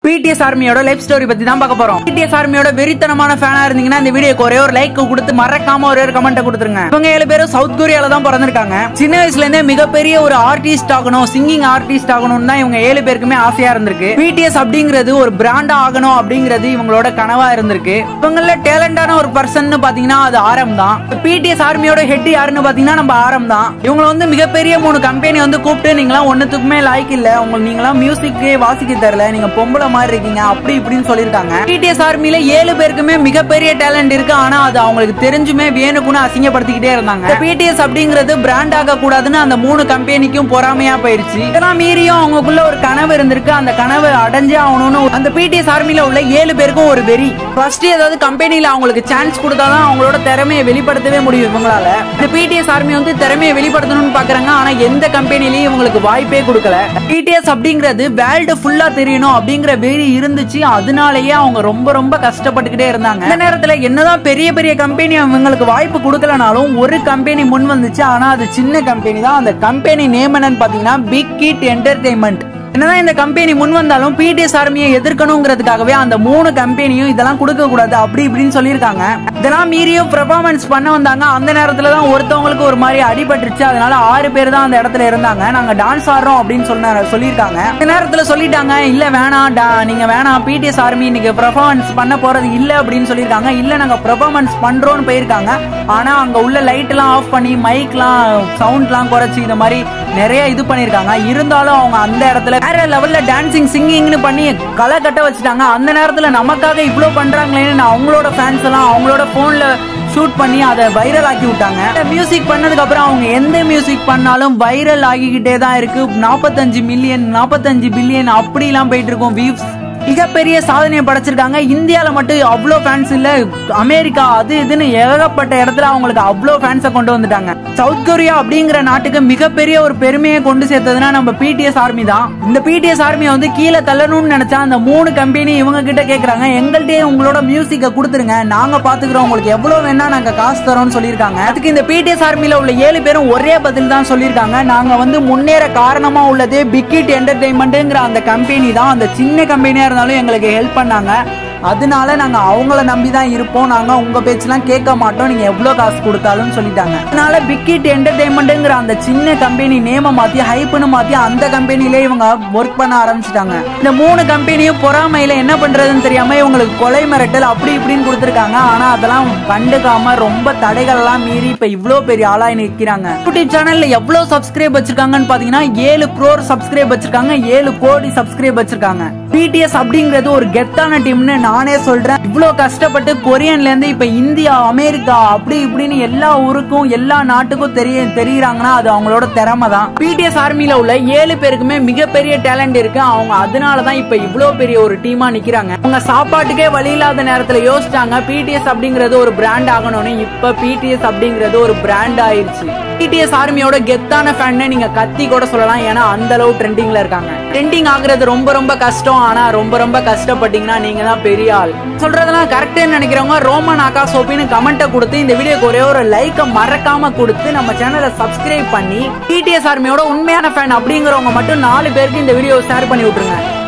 BDS ஆர்மியோட life story பத்தி தான் பார்க்க போறோம் பிடிஎஸ் ஆர்மியோட வெறித்தனமான ஃபேனா இருந்தீங்கன்னா இந்த வீடியோக்கு ஒரே ஒரு லைக் கொடுத்து மறக்காம ஒரே ஒரு கமெண்ட் கொடுத்துருங்க இவங்க ஏழு பேரும் சவுத் கொரியால தான் பிறந்திருக்காங்க சின்ன வயசுல இருந்தே மிகப்பெரிய ஒரு ஆர்டிஸ்ட் ஆகணும் சிங்கிங் ஆர்டிஸ்ட் ஆகணும்னு தான் இவங்க ஏழு பேருக்குமே ஆசையா இருந்திருக்கு பிடிஎஸ் அப்படிங்கிறது ஒரு பிராண்டா ஆகணும் அப்படிங்கிறது இவங்களோட கனவா இருந்திருக்கு இவங்கள டேலண்டான ஒரு பர்சன் பாத்தீங்கன்னா அது ஆரம் தான் பிடிஎஸ் ஆர்மியோட ஹெட் யாருன்னு பாத்தீங்கன்னா நம்ம ஆரம் தான் இவங்க வந்து மிகப்பெரிய மூணு கம்பெனி வந்து கூப்பிட்டு நீங்களாம் ஒன்னுத்துக்குமே லாய்க்கு இல்ல உங்களுக்கு நீங்களாம் மியூசிக்கே வாசிக்க தெரியல நீங்க பொம்பளை மாதிரி இருக்கீங்க அப்படி இப்படின்னு சொல்லியிருக்காங்க பிடிஎஸ் ஆர்மியில ஏழு பேருக்குமே மிகப்பெரிய டேலண்ட் இருக்கு ஆனா அது அவங்களுக்கு தெரிஞ்சுமே வேணுக்குன்னு அசிங்கப்படுத்திக்கிட்டே இருந்தாங்க பிடிஎஸ் அப்படிங்கிறது பிராண்ட் ஆக கூடாதுன்னு அந்த மூணு கம்பெனிக்கும் பொறாமையா போயிருச்சு இதெல்லாம் மீறியும் அவங்களுக்குள்ள ஒரு கனவு இருந்திருக்கு அந்த கனவு அடைஞ்சே ஆகணும்னு அந்த பிடிஎஸ் ஆர்மியில உள்ள ஏழு பேருக்கும் ஒரு வெறி ஃபர்ஸ்ட் ஏதாவது கம்பெனில அவங்களுக்கு சான்ஸ் கொடுத்தாதான் அவங்களோட திறமையை வெளிப்படுத்தவே முடியும் இவங்களால இந்த பிடிஎஸ் ஆர்மி வந்து திறமையை வெளிப்படுத்தணும்னு பாக்குறாங்க ஆனா எந்த கம்பெனிலயும் இவங்களுக்கு வாய்ப்பே கொடுக்கல பிடிஎஸ் அப்படிங்கிறது வேர்ல்டு ஃபுல்லா தெரியணும் அப்படிங்கிற வெறி இருந்துச்சு அதனாலயே அவங்க ரொம்ப ரொம்ப கஷ்டப்பட்டுக்கிட்டே இருந்தாங்க இந்த நேரத்துல என்னதான் பெரிய பெரிய கம்பெனி இவங்களுக்கு வாய்ப்பு கொடுக்கலனாலும் ஒரு கம்பெனி முன் வந்துச்சு ஆனா அது சின்ன கம்பெனி தான் அந்த கம்பெனி நேம் என்னன்னு பாத்தீங்கன்னா பிக் கிட் என்டர்டைன்மெண்ட் என்னதான் இந்த கம்பெனி முன் வந்தாலும் பிடிஎஸ் ஆர்மியை எதிர்க்கணுங்கிறதுக்காகவே அந்த மூணு கம்பெனியும் இதெல்லாம் கொடுக்க கூடாது அப்படி இப்படின்னு சொல்லியிருக்காங்க இதெல்லாம் மீறியும் பெர்ஃபார்மன்ஸ் பண்ண வந்தாங்க அந்த நேரத்துல தான் ஒருத்தவங்களுக்கு ஒரு மாதிரி அடிபட்டுருச்சு அதனால ஆறு பேர் தான் அந்த இடத்துல இருந்தாங்க நாங்க டான்ஸ் ஆடுறோம் அப்படின்னு சொன்ன சொல்லியிருக்காங்க இந்த நேரத்துல சொல்லிட்டாங்க இல்ல வேணாம் டா- நீங்க வேணாம் பிடிஎஸ் ஆர்மி இன்னைக்கு பெர்ஃபார்மன்ஸ் பண்ண போறது இல்ல அப்படின்னு சொல்லியிருக்காங்க இல்ல நாங்க பெர்ஃபார்மன்ஸ் பண்றோம்னு போயிருக்காங்க ஆனா அங்க உள்ள லைட் எல்லாம் ஆஃப் பண்ணி மைக்லாம் சவுண்ட்லாம் குறைச்சி இந்த மாதிரி நிறைய இது பண்ணிருக்காங்க இருந்தாலும் அவங்க அந்த இடத்துல வேற லெவல்ல டான்சிங் சிங்கிங்னு பண்ணி களை கட்ட வச்சுட்டாங்க அந்த நேரத்துல நமக்காக இவ்ளோ பண்றாங்களேன்னு நான் அவங்களோட ஃபேன்ஸ் எல்லாம் அவங்களோட போன்ல ஷூட் பண்ணி அதை வைரல் ஆக்கி விட்டாங்க மியூசிக் பண்ணதுக்கு அப்புறம் அவங்க எந்த மியூசிக் பண்ணாலும் வைரல் ஆகிக்கிட்டே தான் இருக்கு நாற்பத்தஞ்சு மில்லியன் நாற்பத்தஞ்சு பில்லியன் அப்படிலாம் போயிட்டு இருக்கும் வியூஸ் மிகப்பெரிய சாதனையை படைச்சிருக்காங்க இந்தியால மட்டும் அவ்வளோ ஃபேன்ஸ் இல்ல அமெரிக்கா அது இதுன்னு ஏகப்பட்ட இடத்துல அவங்களுக்கு அவ்வளோ ஃபேன்ஸை கொண்டு வந்துட்டாங்க சவுத் கொரியா அப்படிங்கிற நாட்டுக்கு மிகப்பெரிய ஒரு பெருமையை கொண்டு சேர்த்ததுன்னா நம்ம பிடிஎஸ் ஆர்மி தான் இந்த பிடிஎஸ் ஆர்மியை வந்து கீழே தள்ளணும்னு நினைச்சா அந்த மூணு கம்பெனி இவங்க கிட்ட கேக்குறாங்க எங்கள்கிட்டயே உங்களோட மியூசிக்கை கொடுத்துருங்க நாங்க பாத்துக்கிறோம் உங்களுக்கு எவ்வளவு வேணா நாங்க காசு தரோம்னு சொல்லியிருக்காங்க அதுக்கு இந்த பிடிஎஸ் ஆர்மியில உள்ள ஏழு பேரும் ஒரே பதில் தான் சொல்லியிருக்காங்க நாங்க வந்து முன்னேற காரணமா உள்ளதே பிக்கிட் என்டர்டைன்மெண்ட்ங்கிற அந்த கம்பெனி தான் அந்த சின்ன கம்பெனியா இருந்தாலும் எங்களுக்கு ஹெல்ப் பண்ணாங்க அதனால நாங்க அவங்கள நம்பி தான் இருப்போம் நாங்க உங்க பேச்செல்லாம் கேட்க மாட்டோம் நீங்க எவ்வளவு காசு கொடுத்தாலும் சொல்லிட்டாங்க அதனால பிக்கிட் என்டர்டைன்மெண்ட்ங்கிற அந்த சின்ன கம்பெனி நேம மாத்தி ஹைப்னு மாத்தி அந்த கம்பெனிலே இவங்க ஒர்க் பண்ண ஆரம்பிச்சிட்டாங்க இந்த மூணு கம்பெனியும் பொறாமையில என்ன பண்றதுன்னு தெரியாம இவங்களுக்கு கொலை மிரட்டல் அப்படி இப்படின்னு கொடுத்துருக்காங்க ஆனா அதெல்லாம் கண்டுக்காம ரொம்ப தடைகள் எல்லாம் மீறி இப்ப இவ்ளோ பெரிய ஆளாய் நிற்கிறாங்க யூடியூப் சேனல்ல எவ்வளவு சப்ஸ்கிரைப் வச்சிருக்காங்கன்னு பாத்தீங்கன்னா ஏழு க்ரோர் சப்ஸ்கிரைப் வச்சிருக்காங்க ஏழு கோடி சப்ஸ்கிரைப் வச்சிருக்காங்க பிடிஎஸ் அப்படிங்கிறது ஒரு கெத்தான டீம்னு நானே சொல்றேன் இவ்வளவு கஷ்டப்பட்டு கொரியன்ல இருந்து இப்ப இந்தியா அமெரிக்கா அப்படி இப்படின்னு எல்லா ஊருக்கும் எல்லா நாட்டுக்கும் தெரிய தெரியுறாங்கன்னா அது அவங்களோட திறமை தான் பிடிஎஸ் ஆர்மியில உள்ள ஏழு பேருக்குமே மிகப்பெரிய டேலண்ட் இருக்கு அவங்க அதனாலதான் இப்ப இவ்வளவு பெரிய ஒரு டீமா நிக்கிறாங்க அவங்க சாப்பாட்டுக்கே வழி இல்லாத நேரத்துல யோசிச்சாங்க பிடிஎஸ் அப்படிங்கிறது ஒரு பிராண்ட் ஆகணும்னு இப்ப பிடிஎஸ் அப்படிங்கிறது ஒரு பிராண்ட் ஆயிருச்சு பிடிஎஸ் ஆர்மியோட கெத்தான ஃபேன் நீங்க கத்தி கூட சொல்லலாம் ஏன்னா அந்த அளவு ட்ரெண்டிங்ல இருக்காங்க ட்ரெண்டிங் ஆகுறது ரொம்ப ரொம்ப கஷ்டம் ஆனா ரொம்ப ரொம்ப கஷ்டப்பட்டீங்கன்னா நீங்க தான் பெரிய ஆள் சொல்றதெல்லாம் கரெக்ட்னு நினைக்கிறவங்க ரோமன் ஆக்கா சோப்பின்னு கமெண்ட்டை கொடுத்து இந்த வீடியோக்கு ஒரே ஒரு லைக்கை மறக்காம கொடுத்து நம்ம சேனலை சப்ஸ்கிரைப் பண்ணி பிடிஎஸ் ஆர்மியோட உண்மையான ஃபேன் அப்படிங்கிறவங்க மட்டும் நாலு பேருக்கு இந்த வீடியோ ஷேர் பண்ணி விட்டுருங்க